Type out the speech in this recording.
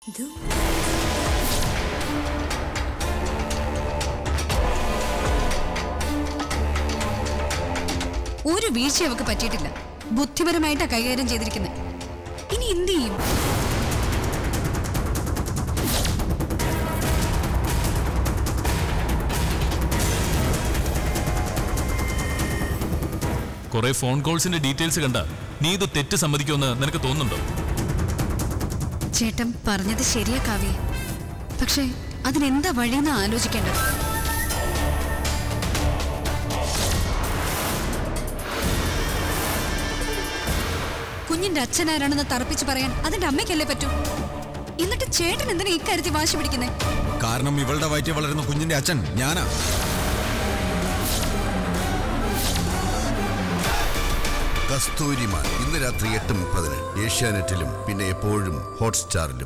ഒരു വീഴ്ച അവക്ക് പറ്റിയിട്ടില്ല ബുദ്ധിപരമായിട്ടാ കൈകാര്യം ചെയ്തിരിക്കുന്നത് ഇനി എന്ത് ചെയ്യും കുറെ ഫോൺ കോൾസിന്റെ ഡീറ്റെയിൽസ് കണ്ട നീ ഇത് തെറ്റ് സമ്മതിക്കുമെന്ന് നിനക്ക് തോന്നുന്നുണ്ടോ ചേട്ടൻ പറഞ്ഞത് ശരിയാ കാവ്യ പക്ഷേ അതിനെന്താ വഴിയെന്ന് ആലോചിക്കേണ്ടത് കുഞ്ഞിന്റെ അച്ഛനാരാണെന്ന് തറപ്പിച്ച് പറയാൻ അതിന്റെ അമ്മയ്ക്കല്ലേ പറ്റൂ എന്നിട്ട് ചേട്ടൻ എന്തിനാ ഇക്കാര്യത്തിൽ വാശി പിടിക്കുന്നേ കാരണം ഇവളുടെ വയറ്റിൽ വളരുന്ന കുഞ്ഞിന്റെ അച്ഛൻ ഞാനാ കസ്തൂരിമാൻ ഇന്ന് രാത്രി എട്ട് മുപ്പതിന് ഏഷ്യാനെറ്റിലും പിന്നെ എപ്പോഴും ഹോട്ട്സ്റ്റാറിലും